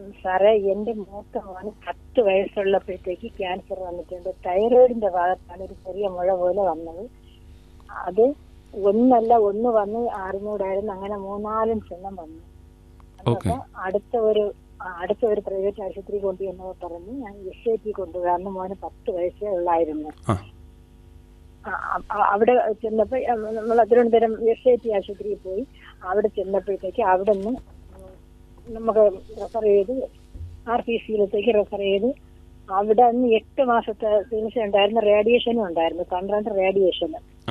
സാറേ എന്റെ മൂത്ത മോന് പത്ത് വയസ്സുള്ളപ്പോഴത്തേക്ക് ക്യാൻസർ വന്നിട്ടുണ്ട് തൈറോയിഡിന്റെ ഭാഗത്താണ് ഒരു ചെറിയ മുഴ പോലെ വന്നത് അത് ഒന്നല്ല ഒന്ന് വന്ന് അറിഞ്ഞൂടായിരുന്നു അങ്ങനെ മൂന്നാലും ചെണ്ണം വന്നു Okay. അപ്പൊ അടുത്ത ഒരു ആ, അടുത്ത ഒരു പ്രൈവറ്റ് ആശുപത്രി കൊണ്ടുവന്നപ്പോ പറഞ്ഞു ഞാൻ എസ് ഐ ടി കൊണ്ടുപോകാന്ന് മോന് പത്ത് വയസ്സേ ഉള്ളായിരുന്നു ആ ആ, അ- അവിടെ ചെന്നപ്പോ നമ്മൾ തിരുവനന്തപുരം എസ് ഐ ടി ആശുപത്രിയിൽ പോയി അവിടെ ചെന്നപ്പോഴത്തേക്ക് അവിടെ നിന്ന് നമുക്ക് റെഫർ ചെയ്ത് ആർ പി സിയിലത്തേക്ക് റെഫർ ചെയ്ത് അവിടെ നിന്ന് എട്ട് മാസത്തെ ചികിത്സ ഉണ്ടായിരുന്നു റേഡിയേഷനും ഉണ്ടായിരുന്നു പന്ത്രണ്ട് റേഡിയേഷന് ആ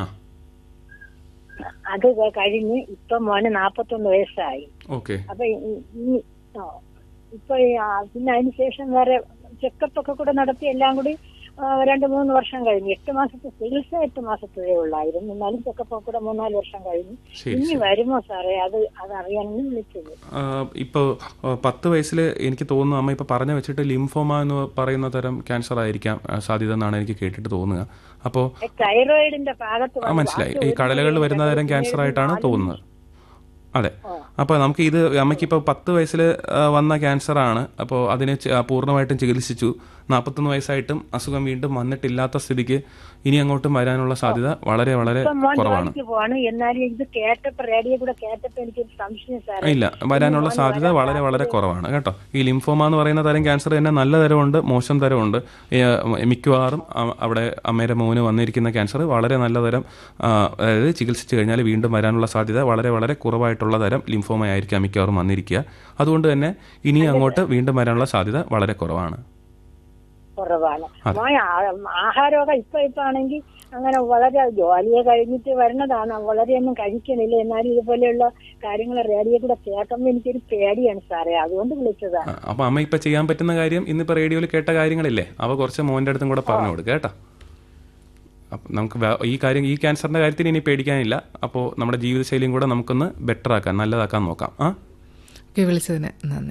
അത് കഴിഞ്ഞ് ഇപ്പൊ മോന് നാപ്പത്തൊന്ന് വയസ്സായി ഓക്കെ അപ്പൊ ഈ- ഈ ആ, ഇപ്പൊ ഈ, ആ, പിന്നെ അതിന് ശേഷം വേറെ ചെക്കപ്പ് ഒക്കെ കൂടെ നടത്തി എല്ലാം കൂടി ആ, രണ്ട് മൂന്ന് വർഷം കഴിഞ്ഞു എട്ട് മാസത്തെ ചികിത്സ എട്ട് മാസത്തേ ഉള്ളായിരുന്നു എന്നാലും ചെക്കപ്പ് ഒക്കെ കൂടെ മൂന്നാല് വർഷം കഴിഞ്ഞു ശരി ഇനി വരുമോ സാറേ അത് അത് അറിയാനാണ് വിളിച്ചത് ഇപ്പോൾ പത്ത് വയസ്സിൽ എനിക്ക് തോന്നുന്നു അമ്മ ഇപ്പോൾ പറഞ്ഞു വെച്ചിട്ട് ലിംഫോമ എന്ന് പറയുന്ന തരം ക്യാൻസർ ആയിരിക്കാം ആ, സാധ്യത എന്നാണ് എനിക്ക് കേട്ടിട്ട് തോന്നുക അപ്പോൾ തൈറോയിഡിന്റെ ഭാഗത്ത് ആ വന്നു. മനസ്സിലായി ബാക്കി ഈ ഒരു കടലകളിൽ വരുന്ന തരം പിന്നീട് ക്യാൻസർ ആയിട്ടാണ് നാല് തോന്നുന്നത് അതെ അപ്പോൾ നമുക്ക് ഇത് അമ്മയ്ക്കിപ്പോൾ പത്ത് വയസ്സിൽ വന്ന ക്യാൻസർ ആണ് അപ്പോൾ അതിനെ ചി- ആ, പൂർണ്ണമായിട്ടും ചികിത്സിച്ചു നാൽപ്പത്തൊന്ന് വയസ്സായിട്ടും അസുഖം വീണ്ടും വന്നിട്ടില്ലാത്ത സ്ഥിതിക്ക് ഇനി അങ്ങോട്ടും വരാനുള്ള സാധ്യത വളരെ വളരെ ഇപ്പൊ മോൻ കുറവാണ് ജോലിക്ക് പോവാണ് എന്നാലും ഇത് കേട്ടപ്പോ റേഡിയോ കൂടെ കേട്ടപ്പോ എനിക്കൊരു സംശയം സാറേ ഇല്ല വരാനുള്ള സാധ്യത വളരെ വളരെ കുറവാണ് കേട്ടോ ഈ ലിംഫോമ എന്ന് പറയുന്ന തരം ക്യാൻസർ തന്നെ നല്ല തരമുണ്ട് മോശം തരമുണ്ട് ഈ, ആ, മിക്കവാറും ആ, അവിടെ അമ്മയുടെ മോന് വന്നിരിക്കുന്ന ക്യാൻസർ വളരെ നല്ല തരം ആ, അതായത് ചികിത്സിച്ച് കഴിഞ്ഞാൽ വീണ്ടും വരാനുള്ള സാധ്യത വളരെ വളരെ കുറവായിട്ടുള്ള തരം ലിംഫോമ ആയിരിക്കാം മിക്കവാറും വന്നിരിക്കുക അതുകൊണ്ട് തന്നെ ഇനി അങ്ങോട്ട് വീണ്ടും വരാനുള്ള സാധ്യത വളരെ കുറവാണ് കുറവാണ് മോൻ ആ- ആഹാരമൊക്കെ ഇപ്പൊ ഇപ്പൊ ആണെങ്കിൽ അങ്ങനെ വളരെ ജോലിയെ കഴിഞ്ഞിട്ട് വരണതാണ് വളരെയൊന്നും കഴിക്കണില്ല എന്നാലും ഇതുപോലെയുള്ള കാര്യങ്ങൾ റേഡിയോ കൂടെ കേൾക്കുമ്പോൾ എനിക്കൊരു പേടിയാണ് സാറേ അതുകൊണ്ട് വിളിച്ചതാണ് ആ, അപ്പൊ അമ്മ ഇപ്പൊ ചെയ്യാൻ പറ്റുന്ന കാര്യം ഇന്നിപ്പോ റേഡിയോയിൽ കേട്ട കാര്യങ്ങളില്ലേ അവ കുറച്ച് മോന്റെ അടുത്തും കൂടെ പറഞ്ഞു കൊടുക്കുക കേട്ടോ അപ്പൊ നമുക്ക് വേ- ഈ കാര്യം ഈ ക്യാൻസറിന്റെ കാര്യത്തിന് ഇനി പേടിക്കാനില്ല അപ്പോൾ നമ്മുടെ ജീവിതശൈലിയും കൂടെ നമുക്കൊന്ന് ബെറ്റർ ആക്കാൻ നല്ലതാക്കാൻ നോക്കാം ആ ഓക്കെ വിളിച്ചതിന് നന്ദി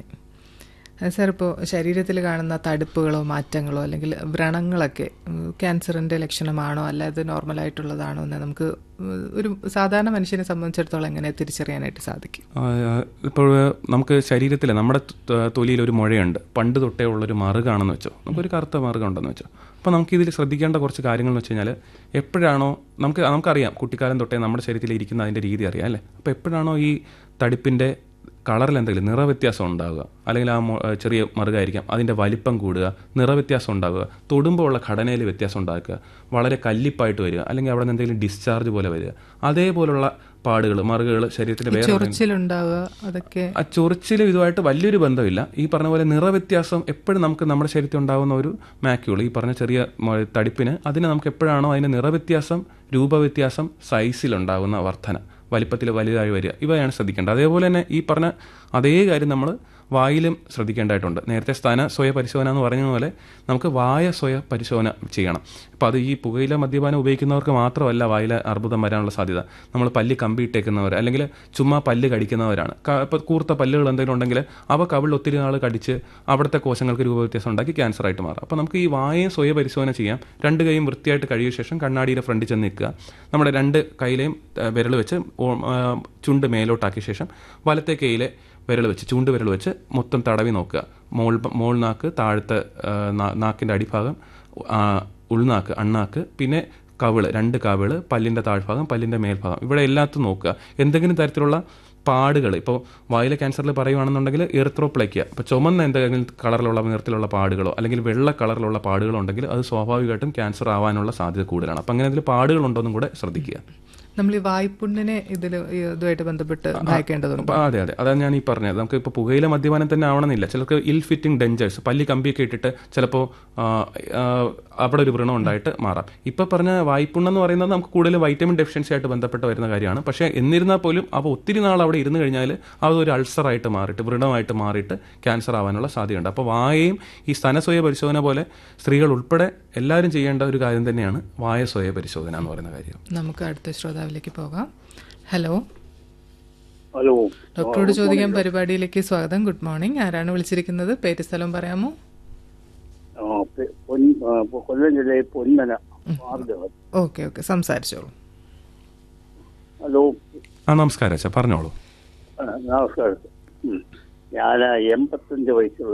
അത് സാർ ഇപ്പോൾ ശരീരത്തിൽ കാണുന്ന തടുപ്പുകളോ മാറ്റങ്ങളോ അല്ലെങ്കിൽ വ്രണങ്ങളൊക്കെ ഉം, ക്യാൻസറിൻ്റെ ലക്ഷണമാണോ അല്ല അത് നോർമലായിട്ടുള്ളതാണോ എന്ന് നമുക്ക് ഉം, ഒരു സാധാരണ മനുഷ്യനെ സംബന്ധിച്ചിടത്തോളം എങ്ങനെ തിരിച്ചറിയാനായിട്ട് സാധിക്കും ആ, ഇപ്പോൾ നമുക്ക് ശരീരത്തിൽ നമ്മുടെ ത- തൊലിയിൽ ഒരു മുഴയുണ്ട് പണ്ട് തൊട്ടേ ഉള്ളൊരു മറുകാണെന്ന് വെച്ചോ നമുക്കൊരു കറുത്ത മറുകുണ്ടെന്ന് വെച്ചോ അപ്പോൾ നമുക്ക് ഇതിൽ ശ്രദ്ധിക്കേണ്ട കുറച്ച് കാര്യങ്ങൾ എന്ന് വെച്ച് കഴിഞ്ഞാൽ എപ്പോഴാണോ നമുക്ക് നമുക്കറിയാം കുട്ടിക്കാലം തൊട്ടേ നമ്മുടെ ശരീരത്തിൽ ഇരിക്കുന്ന അതിൻ്റെ രീതി അറിയാം അല്ലേ അപ്പോൾ എപ്പോഴാണോ ഈ തടിപ്പിൻ്റെ കളറിൽ എന്തെങ്കിലും നിറവ്യത്യാസം ഉണ്ടാവുക അല്ലെങ്കിൽ ആ മൊ- ചെറിയ മറുകായിരിക്കാം അതിൻ്റെ വലിപ്പം കൂടുക നിറവ്യത്യാസം ഉണ്ടാവുക തൊടുമ്പോൾ ഉള്ള ഘടനയിൽ വ്യത്യാസം ഉണ്ടാക്കുക വളരെ കല്ലിപ്പായിട്ട് വരിക അല്ലെങ്കിൽ അവിടെ നിന്ന് എന്തെങ്കിലും ഡിസ്ചാർജ് പോലെ വരിക അതേപോലുള്ള പാടുകൾ മറുകൾ ശരീരത്തിൽ വേറെ എന്തെങ്കിലും- ചൊറിച്ചിലുണ്ടാവുക അതൊക്കെ ആ ചൊറിച്ചിലും ഇതുമായിട്ട് വലിയൊരു ബന്ധമില്ല ഈ പറഞ്ഞ പോലെ നിറവ്യത്യാസം എപ്പോഴും നമുക്ക് നമ്മുടെ ശരീരത്തിൽ ഉണ്ടാകുന്ന ഒരു മാക്യൂൾ ഈ പറഞ്ഞ ചെറിയ മ- തടിപ്പിന് അതിന് നമുക്ക് എപ്പോഴാണോ അതിന് നിറവ്യത്യാസം രൂപവ്യത്യാസം സൈസിലുണ്ടാകുന്ന വർധന വലിപ്പത്തിൽ വലുതായി വരിക ഇവയാണ് ശ്രദ്ധിക്കേണ്ടത് അതേപോലെ തന്നെ ഈ പറഞ്ഞ അതേ കാര്യം നമ്മൾ വായിലും ശ്രദ്ധിക്കേണ്ടതായിട്ടുണ്ട് നേരത്തെ സ്ഥാന സ്വയ പരിശോധന എന്ന് പറഞ്ഞ പോലെ നമുക്ക് വായ സ്വയ പരിശോധന ചെയ്യണം അപ്പോൾ അത് ഈ പുകയില മദ്യപാനം ഉപയോഗിക്കുന്നവർക്ക് മാത്രമല്ല വായില അർബുദം വരാനുള്ള സാധ്യത നമ്മൾ പല്ല് കമ്പി ഇട്ടേക്കുന്നവർ അല്ലെങ്കിൽ ചുമ്മാ പല്ല് കടിക്കുന്നവരാണ് ക- ഇപ്പോൾ കൂർത്ത പല്ലുകൾ എന്തെങ്കിലും ഉണ്ടെങ്കിൽ അവ കവിൾ ഒത്തിരി നാൾ കടിച്ച് അവിടുത്തെ കോശങ്ങൾക്ക് രൂപവ്യത്യാസം ഉണ്ടാക്കി ക്യാൻസർ ആയിട്ട് മാറാം അപ്പോൾ നമുക്ക് ഈ വായയും സ്വയ പരിശോധന ചെയ്യാം രണ്ട് കൈയും വൃത്തിയായിട്ട് കഴിയ ശേഷം കണ്ണാടിയുടെ ഫ്രണ്ടിൽ ചെന്ന് നിൽക്കുക നമ്മുടെ രണ്ട് കൈയിലെയും വിരൽ വെച്ച് ഓ- ആ, ചുണ്ട് മേലോട്ടാക്കിയ ശേഷം വലത്തെ കൈയിലെ വിരൽ വെച്ച് ചൂണ്ട് വിരൽ വെച്ച് മൊത്തം തടവി നോക്കുക മോൾ മോൾ നാക്ക് താഴത്തെ ആ, നാ- നാക്കിൻ്റെ അടിഭാഗം ആ, ഉൾനാക്ക് അണ്ണാക്ക് പിന്നെ കവിള് രണ്ട് കവിള് പല്ലിൻ്റെ താഴ്ഭാഗം പല്ലിൻ്റെ മേൽഭാഗം ഇവിടെ എല്ലാത്തും നോക്കുക എന്തെങ്കിലും തരത്തിലുള്ള പാടുകൾ ഇപ്പോൾ വായിലെ ക്യാൻസറിൽ പറയുവാണെന്നുണ്ടെങ്കിൽ എർത്രോപ്ലയ്ക്ക ഇപ്പോൾ ചുമന്ന എന്തെങ്കിലും കളറിലുള്ള നിറത്തിലുള്ള പാടുകളോ അല്ലെങ്കിൽ വെള്ള കളറിലുള്ള പാടുകളോ ഉണ്ടെങ്കിൽ അത് സ്വാഭാവികമായിട്ടും ക്യാൻസർ ആവാനുള്ള സാധ്യത കൂടുതലാണ് അപ്പം അങ്ങനെ അതിൽ പാടുകളുണ്ടോ എന്നും കൂടെ ശ്രദ്ധിക്കുക നമ്മൾ ഈ വായ്പുണ്ണിനെ ഇതിൽ ഇതുമായിട്ട് ബന്ധപ്പെട്ട് ഭയക്കേണ്ടതുണ്ട് അപ്പൊ അതെ അതെ അതാണ് ഞാൻ ഈ പറഞ്ഞത് നമുക്ക് ഇപ്പോൾ പുകയില മദ്യപാനം തന്നെ ആവണമെന്നില്ല ചിലർക്ക് ഇൽ ഫിറ്റിംഗ് ഡെഞ്ചേഴ്സ് പല്ലി കമ്പിയൊക്കെ ഇട്ടിട്ട് ചിലപ്പോൾ അവിടെ ഒരു വ്രണം ഉണ്ടായിട്ട് മാറാം ഇപ്പൊ പറഞ്ഞ വായ്പുണ്ണെന്ന് പറയുന്നത് നമുക്ക് കൂടുതൽ വൈറ്റമിൻ ഡെഫിഷ്യൻസി ആയിട്ട് ബന്ധപ്പെട്ട് വരുന്ന കാര്യമാണ് പക്ഷേ എന്നിരുന്നാൽ പോലും അവ ഒത്തിരി നാൾ അവിടെ ഇരുന്ന് കഴിഞ്ഞാൽ അത് ഒരു അൾസറായിട്ട് മാറിയിട്ട് വ്രണമായിട്ട് മാറിയിട്ട് ക്യാൻസർ ആവാനുള്ള സാധ്യതയുണ്ട് അപ്പോൾ വായയും ഈ സ്തനസ്വയ പരിശോധന പോലെ സ്ത്രീകൾ ഉൾപ്പെടെ എല്ലാവരും ചെയ്യേണ്ട ഒരു കാര്യം തന്നെയാണ് വായ സ്വയ പരിശോധന എന്ന് പറയുന്ന കാര്യം നമുക്ക് അടുത്ത ശ്രോതാവിലേക്ക് പോകാം ഹലോ ഹലോ ഡോക്ടറോട് ചോദിക്കാൻ പരിപാടിയിലേക്ക് സ്വാഗതം ഗുഡ് മോർണിംഗ് ആരാണ് വിളിച്ചിരിക്കുന്നത് പേര് സ്ഥലം പറയാമോ ആ, പെ- പൊൻ- ആ, പൊ- കൊല്ലം ജില്ലയിൽ പൊന്മന മാർഗവൻ ഓക്കെ ഓക്കെ സംസാരിച്ചോളൂ ഹലോ ആ നമസ്കാരം അച്ഛാ പറഞ്ഞോളൂ ആ, നമസ്കാരം ഉം. ഞാൻ എൺപത്തഞ്ച് വയസ്സുള്ള